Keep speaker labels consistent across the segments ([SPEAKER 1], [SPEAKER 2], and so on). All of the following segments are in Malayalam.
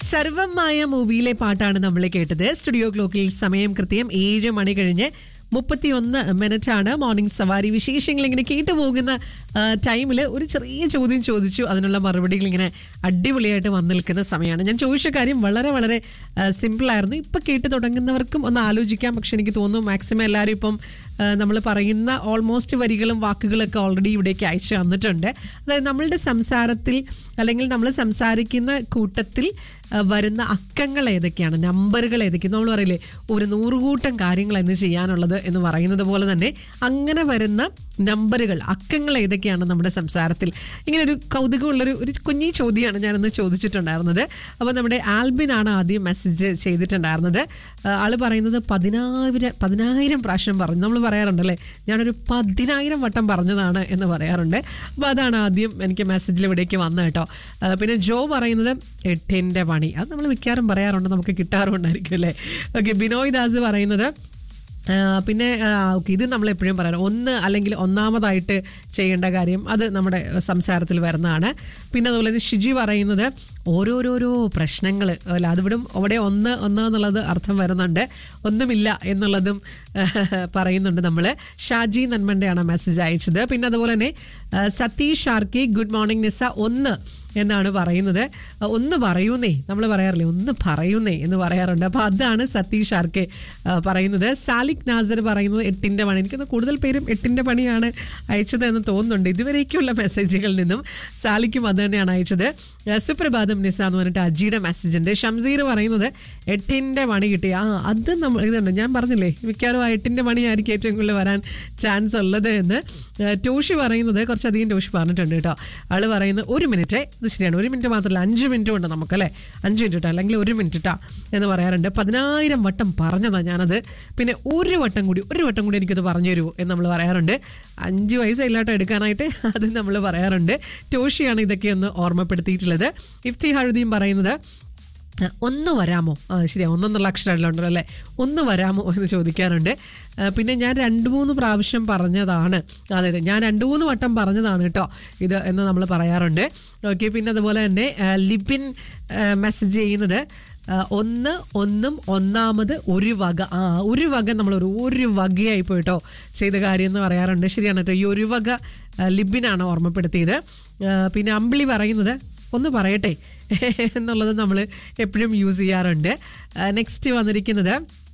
[SPEAKER 1] സർവമായ മൂവിയിലെ പാട്ടാണ് നമ്മൾ കേട്ടത് സ്റ്റുഡിയോ ക്ലോക്കിൽ സമയം കൃത്യം ഏഴ് മണി കഴിഞ്ഞ് മുപ്പത്തിയൊന്ന് മിനിറ്റ് ആണ് മോർണിംഗ് സവാരി വിശേഷങ്ങൾ ഇങ്ങനെ കേട്ടു പോകുന്ന ടൈമിൽ ഒരു ചെറിയ ചോദ്യം ചോദിച്ചു അതിനുള്ള മറുപടികൾ ഇങ്ങനെ അടിപൊളിയായിട്ട് വന്നു നിൽക്കുന്ന സമയമാണ് ഞാൻ ചോദിച്ച കാര്യം വളരെ വളരെ സിമ്പിൾ ആയിരുന്നു ഇപ്പം കേട്ട് തുടങ്ങുന്നവർക്കും ഒന്ന് ആലോചിക്കാം പക്ഷെ എനിക്ക് തോന്നുന്നു മാക്സിമം എല്ലാവരും ഇപ്പം നമ്മൾ പറയുന്ന ഓൾമോസ്റ്റ് വരികളും വാക്കുകളൊക്കെ ഓൾറെഡി ഇവിടേക്ക് അയച്ചു തന്നിട്ടുണ്ട് അതായത് നമ്മളുടെ സംസാരത്തിൽ അല്ലെങ്കിൽ നമ്മൾ സംസാരിക്കുന്ന കൂട്ടത്തിൽ ആ, വരുന്ന അക്കങ്ങൾ ഏതൊക്കെയാണ് നമ്പറുകൾ ഏതൊക്കെയാണ് നമ്മൾ പറയില്ലേ ഒരു നൂറുകൂട്ടം കാര്യങ്ങൾ എന്ന് ചെയ്യാനുള്ളത് എന്ന് പറയുന്നത് പോലെ തന്നെ അങ്ങനെ വരുന്ന നമ്പറുകൾ അക്കങ്ങൾ ഏതൊക്കെയാണ് നമ്മുടെ സംസാരത്തിൽ ഇങ്ങനെ ഒരു കൗതുകമുള്ളൊരു ഒരു കുഞ്ഞി ചോദ്യമാണ് ഞാനൊന്ന് ചോദിച്ചിട്ടുണ്ടായിരുന്നത് അപ്പോൾ നമ്മുടെ ആൽബിൻ ആണ് ആദ്യം മെസ്സേജ് ചെയ്തിട്ടുണ്ടായിരുന്നത് ആ, ആള് പറയുന്നത് പതിനായിരം പതിനായിരം പ്രാവശ്യം പറഞ്ഞു നമ്മൾ പറയാറുണ്ടല്ലേ ഞാനൊരു പതിനായിരം വട്ടം പറഞ്ഞതാണ് എന്ന് പറയാറുണ്ട് അപ്പോൾ അതാണ് ആദ്യം എനിക്ക് മെസ്സേജിൽ ഇവിടേക്ക് വന്നത് കേട്ടോ ആ, പിന്നെ ജോ പറയുന്നത് എട്ടിൻ്റെ പണി അത് നമ്മൾ മിക്കവാറും പറയാറുണ്ട് നമുക്ക് കിട്ടാറുണ്ടായിരിക്കും അല്ലേ ഓക്കെ ബിനോയ് ദാസ് പറയുന്നത് ആ, പിന്നെ ഓക്കെ ഇത് നമ്മൾ എപ്പോഴും പറയാറ് ഒന്ന് അല്ലെങ്കിൽ ഒന്നാമതായിട്ട് ചെയ്യേണ്ട കാര്യം അത് നമ്മുടെ സംസാരത്തിൽ വരുന്നതാണ് പിന്നെ അതുപോലെ തന്നെ ഷിജി പറയുന്നത് ഓരോരോരോ പ്രശ്നങ്ങൾ അല്ല അതിവിടും അവിടെ ഒന്ന് ഒന്ന് എന്നുള്ളത് അർത്ഥം വരുന്നുണ്ട് ഒന്നുമില്ല എന്നുള്ളതും ആ, പറയുന്നുണ്ട് നമ്മൾ ഷാജി നന്മൻ്റെയാണ് മെസ്സേജ് അയച്ചത് പിന്നെ അതുപോലെ തന്നെ ആ, സതീഷ് ആർക്കി ഗുഡ് മോർണിംഗ് നിസ ഒന്ന് എന്നാണ് പറയുന്നത് ഒന്ന് പറയൂന്നേ നമ്മൾ പറയാറില്ലേ ഒന്ന് പറയൂന്നേ എന്ന് പറയാറുണ്ട് അപ്പോൾ അതാണ് സതീഷ് ആർക്കെ ആ, പറയുന്നത് സാലിക് നാസർ പറയുന്നത് എട്ടിൻ്റെ പണി എനിക്കൊന്ന് കൂടുതൽ പേരും എട്ടിൻ്റെ പണിയാണ് അയച്ചത് എന്ന് തോന്നുന്നുണ്ട് ഇതുവരേക്കുള്ള മെസ്സേജുകളിൽ നിന്നും സാലിക്കും അത് തന്നെയാണ് അയച്ചത് ആ, സുപ്രഭാതം നിസ എന്ന് പറഞ്ഞിട്ട് അജിയുടെ മെസ്സേജ് ഉണ്ട് ഷംസീർ പറയുന്നത് എട്ടിൻ്റെ പണി കിട്ടി ആ അത് നമ്മൾ ഇതുണ്ട് ഞാൻ പറഞ്ഞില്ലേ മിക്കവാറും ആ എട്ടിൻ്റെ പണിയായിരിക്കും ഏറ്റവും കൂടുതൽ വരാൻ ചാൻസ് ഉള്ളത് എന്ന് ആ, ടോഷി പറയുന്നത് കുറച്ചധികം ടോഷി പറഞ്ഞിട്ടുണ്ട് കേട്ടോ ആള് പറയുന്നത് ഒരു മിനിറ്റ് ഇത് ശരിയാണ് ഒരു മിനിറ്റ് മാത്രമല്ല അഞ്ച് മിനിറ്റ് കൊണ്ട് നമുക്കല്ലേ അഞ്ച് മിനിറ്റ് ഇട്ടാ അല്ലെങ്കിൽ ഒരു മിനിറ്റ് ഇട്ടാ എന്ന് പറയാറുണ്ട് പതിനായിരം വട്ടം പറഞ്ഞതാ ഞാനത് പിന്നെ ഒരു വട്ടം കൂടി ഒരു വട്ടം കൂടി എനിക്കത് പറഞ്ഞു തരുമോ എന്ന് നമ്മൾ പറയാറുണ്ട് അഞ്ച് വയസ്സായില്ലാട്ടോ എടുക്കാനായിട്ട് അത് നമ്മൾ പറയാറുണ്ട് ടോഷിയാണ് ഇതൊക്കെ ഒന്ന് ഓർമ്മപ്പെടുത്തിയിട്ടുള്ളത് ഇഫ്തി ഹഴുതിയും പറയുന്നത് ആ, ഒന്ന് വരാമോ ആ ശരിയാ ഒന്നെന്നുള്ള അക്ഷരമല്ലോ ഉണ്ടല്ലോ അല്ലേ ഒന്ന് വരാമോ എന്ന് ചോദിക്കാറുണ്ട് ആ, പിന്നെ ഞാൻ രണ്ട് മൂന്ന് പ്രാവശ്യം പറഞ്ഞതാണ് അതെ അതെ ഞാൻ രണ്ട് മൂന്ന് വട്ടം പറഞ്ഞതാണ് കേട്ടോ ഇത് എന്ന് നമ്മൾ പറയാറുണ്ട് ഓക്കെ പിന്നെ അതുപോലെ തന്നെ ആ, ലിപിൻ മെസ്സേജ് ചെയ്യുന്നത് ആ, ഒന്ന് ഒന്നും ഒന്നാമത് ഒരു വക ആ ഒരു വക നമ്മൾ ഒരു ഒരു വകയായി പോയിട്ടോ ചെയ്ത കാര്യം എന്ന് പറയാറുണ്ട് ശരിയാണ് കേട്ടോ ഈ ഒരു വക ആ, ലിബിനാണ് ഓർമ്മപ്പെടുത്തിയത് ആ, പിന്നെ അമ്പിളി പറയുന്നത് ഒന്ന് പറയട്ടെ എന്നുള്ളത് നമ്മൾ എപ്പോഴും യൂസ് ചെയ്യാറുണ്ട് നെക്സ്റ്റ് വന്നിരിക്കുന്നത്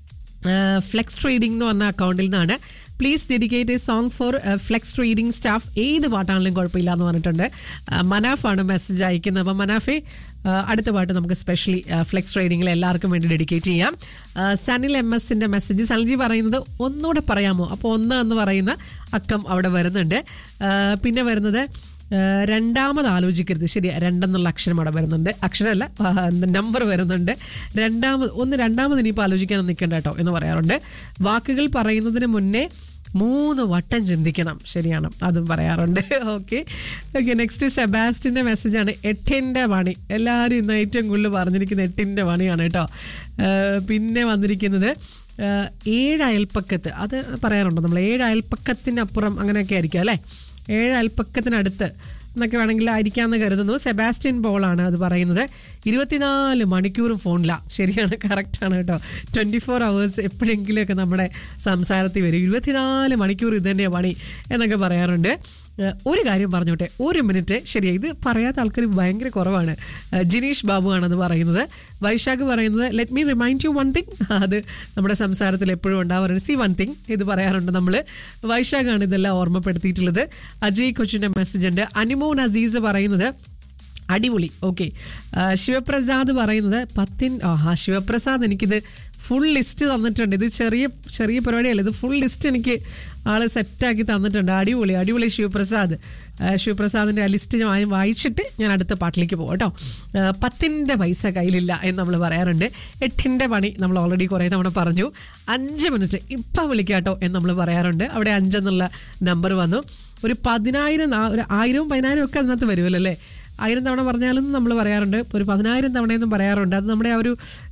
[SPEAKER 1] ഫ്ലെക്സ് ട്രേഡിംഗ് എന്ന് പറഞ്ഞ അക്കൗണ്ടിൽ നിന്നാണ് please dedicate a song for Flex Trading staff ഏത് പാട്ടാണെങ്കിലും കുഴപ്പമില്ല എന്ന് പറഞ്ഞിട്ടുണ്ട് ആ, മനാഫാണ് മെസ്സേജ് അയക്കുന്നത് അപ്പം മനാഫെ ആ, അടുത്ത പാട്ട് നമുക്ക് സ്പെഷ്യലി ഫ്ലെക്സ് ട്രേഡിങ്ങിൽ എല്ലാവർക്കും വേണ്ടി ഡെഡിക്കേറ്റ് ചെയ്യാം ആ, സനിൽ എം എസിൻ്റെ മെസ്സേജ് സനിൽജി പറയുന്നത് ഒന്നുകൂടെ പറയാമോ അപ്പോൾ ഒന്ന് എന്ന് പറയുന്ന അക്കം അവിടെ വരുന്നുണ്ട് ആ, പിന്നെ വരുന്നത് ആ, രണ്ടാമത് ആലോചിക്കരുത് ശരി രണ്ടെന്നുള്ള അക്ഷരം അവിടെ വരുന്നുണ്ട് അക്ഷരമല്ല നമ്പർ വരുന്നുണ്ട് രണ്ടാമത് ഒന്ന് രണ്ടാമത് ഇനിയിപ്പോൾ ആലോചിക്കാനൊന്നും നിൽക്കണ്ട കേട്ടോ എന്ന് പറയാറുണ്ട് വാക്കുകൾ പറയുന്നതിന് മുന്നേ മൂന്ന് വട്ടം ചിന്തിക്കണം ശരിയാണ് അതും പറയാറുണ്ട് ഓക്കെ ഓക്കെ നെക്സ്റ്റ് സെബാസ്റ്റിൻ്റെ മെസ്സേജാണ് എട്ടിൻ്റെ പണി എല്ലാവരും ഇന്ന് ഏറ്റവും കൂടുതൽ പറഞ്ഞിരിക്കുന്ന എട്ടിൻ്റെ പണിയാണ് കേട്ടോ ആ, പിന്നെ വന്നിരിക്കുന്നത് ആ, ഏഴ് അയൽപ്പക്കത്ത് അത് പറയാറുണ്ടോ നമ്മൾ ഏഴ് അയൽപ്പക്കത്തിനപ്പുറം അങ്ങനെയൊക്കെ ആയിരിക്കും അല്ലേ ഏഴ് അയൽപ്പക്കത്തിനടുത്ത് എന്നൊക്കെ വേണമെങ്കിൽ ആയിരിക്കാമെന്ന് കരുതുന്നു സെബാസ്റ്റ്യൻ പോളാണ് അത് പറയുന്നത് ഇരുപത്തിനാല് മണിക്കൂറും ഫോണിലാണ് ശരിയാണ് കറക്റ്റാണ് കേട്ടോ ട്വൻറ്റി ഫോർ അവേഴ്സ് എപ്പോഴെങ്കിലുമൊക്കെ നമ്മുടെ സംസാരത്തിൽ വരും ഇരുപത്തിനാല് മണിക്കൂർ ഇത് തന്നെയാണ് പണി എന്നൊക്കെ പറയാറുണ്ട് ഏഹ് ഒരു കാര്യം പറഞ്ഞോട്ടെ ഒരു മിനിറ്റ് ശരി ഇത് പറയാത്ത ആൾക്കാർ ഭയങ്കര കുറവാണ് ഏഹ് ജിനീഷ് ബാബു ആണത് പറയുന്നത് വൈശാഖ് പറയുന്നത് let me remind you one thing അത് നമ്മുടെ സംസാരത്തിൽ എപ്പോഴും ഉണ്ടാവാറുണ്ട് സി വൺ തിങ് ഇത് പറയാറുണ്ട് നമ്മൾ വൈശാഖാണ് ഇതെല്ലാം ഓർമ്മപ്പെടുത്തിയിട്ടുള്ളത് അജയ് കൊച്ചിൻ്റെ മെസ്സേജ് ഉണ്ട് അനിമോൻ അസീസ് പറയുന്നത് അടിപൊളി ഓക്കെ ശിവപ്രസാദ് പറയുന്നത് പത്തിൻ ആ ശിവപ്രസാദ് എനിക്കിത് ഫുൾ ലിസ്റ്റ് തന്നിട്ടുണ്ട് ഇത് ചെറിയ ചെറിയ പരിപാടിയല്ല ഇത് ഫുൾ ലിസ്റ്റ് എനിക്ക് ആള് സെറ്റാക്കി തന്നിട്ടുണ്ട് അടിപൊളി അടിപൊളി ശിവപ്രസാദ് ആ, ശിവപ്രസാദിൻ്റെ ആ ലിസ്റ്റ് ഞാൻ വായിച്ചിട്ട് ഞാൻ അടുത്ത പാട്ടിലേക്ക് പോകും കേട്ടോ ആ, പത്തിൻ്റെ പൈസ കയ്യിലില്ല എന്ന് നമ്മൾ പറയാറുണ്ട് എട്ടിൻ്റെ പണി നമ്മൾ ഓൾറെഡി കുറേ തവണ പറഞ്ഞു അഞ്ച് മിനിറ്റ് ഇപ്പം വിളിക്കാട്ടോ എന്ന് നമ്മൾ പറയാറുണ്ട് അവിടെ അഞ്ചെന്നുള്ള നമ്പർ വന്നു ഒരു പതിനായിരം ആ, ഒരു ആയിരവും പതിനായിരവും ഒക്കെ അതിനകത്ത് വരുമല്ലോ അല്ലേ ആയിരം തവണ പറഞ്ഞാലും നമ്മൾ പറയാറുണ്ട് ഒരു പതിനായിരം തവണയെന്നും പറയാറുണ്ട് അത് നമ്മുടെ ആ ഒരു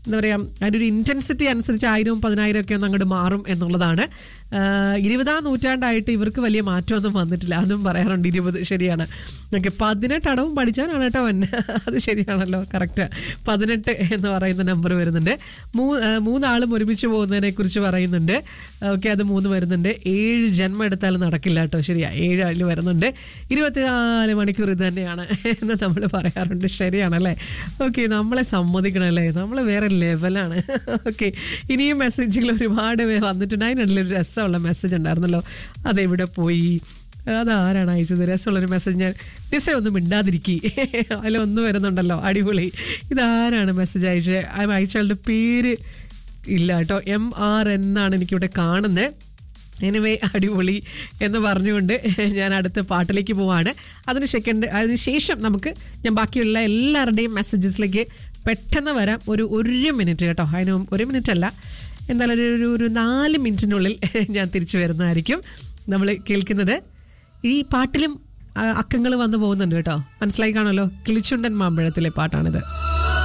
[SPEAKER 1] എന്താ പറയുക അതിൻ്റെ ഒരു ഇൻറ്റൻസിറ്റി അനുസരിച്ച് ആയിരവും പതിനായിരം ഒക്കെ ഒന്ന് അങ്ങോട്ട് മാറും എന്നുള്ളതാണ് ആഹ് ഇരുപതാം നൂറ്റാണ്ടായിട്ട് ഇവർക്ക് വലിയ മാറ്റമൊന്നും വന്നിട്ടില്ല അതും പറയാറുണ്ട് ഇരുപത് ശരിയാണ് ഓക്കെ പതിനെട്ട് അടവും പഠിച്ചാലാണ് കേട്ടോ അവൻ അത് ശരിയാണല്ലോ കറക്റ്റ് പതിനെട്ട് എന്ന് പറയുന്ന നമ്പർ വരുന്നുണ്ട് മൂ ആഹ് മൂന്നാളും ഒരുമിച്ച് പോകുന്നതിനെ കുറിച്ച് പറയുന്നുണ്ട് ഓക്കെ അത് മൂന്ന് വരുന്നുണ്ട് ഏഴ് ജന്മം എടുത്താലും നടക്കില്ല കേട്ടോ ശരിയാ ഏഴ് അതിൽ വരുന്നുണ്ട് ഇരുപത്തിനാല് മണിക്കൂർ ഇത് തന്നെയാണ് എന്ന് നമ്മൾ പറയാറുണ്ട് ശരിയാണല്ലേ ഓക്കെ നമ്മളെ സമ്മതിക്കണമല്ലേ നമ്മൾ വേറെ ലെവലാണ് ഓക്കെ ഇനിയും മെസ്സേജുകൾ ഒരുപാട് പേര് വന്നിട്ടുണ്ട് അതിനിടയിൽ ഒരു രസമുള്ള മെസ്സേജ് ഉണ്ടായിരുന്നല്ലോ അതെവിടെ പോയി അതാരാണ് അയച്ചത് രസമുള്ളൊരു മെസ്സേജ് ഞാൻ ഡിസ ഒന്നും മിണ്ടാതിരിക്കി അതിലൊന്ന് വരുന്നുണ്ടല്ലോ അടിപൊളി ഇതാരാണ് മെസ്സേജ് അയച്ചത് ആ അയച്ചയാളുടെ പേര് ഇല്ല കേട്ടോ എം ആർ എന്നാണ് എനിക്കിവിടെ കാണുന്നത് എനിവേ അടിപൊളി എന്ന് പറഞ്ഞുകൊണ്ട് ഞാൻ അടുത്ത പാട്ടിലേക്ക് പോവാണ് അതിന് സെക്കൻഡ് അതിന് ശേഷം നമുക്ക് ഞാൻ ബാക്കിയുള്ള എല്ലാവരുടെയും മെസ്സേജസിലേക്ക് പെട്ടെന്ന് വരാം ഒരു ഒരു മിനിറ്റ് കേട്ടോ അതിന് മുമ്പ് ഒരു മിനിറ്റ് അല്ല എന്തായാലും ഒരു- ഒരു ഒരു നാല് മിനിറ്റിനുള്ളിൽ ഞാൻ തിരിച്ചു വരുന്നതായിരിക്കും നമ്മൾ കേൾക്കുന്നത് ഈ പാട്ടിലും അക്കങ്ങൾ വന്നു പോകുന്നുണ്ട് കേട്ടോ മനസ്സിലായി കാണുമല്ലോ കിളിച്ചുണ്ടൻ മാമ്പഴത്തിലെ പാട്ടാണിത്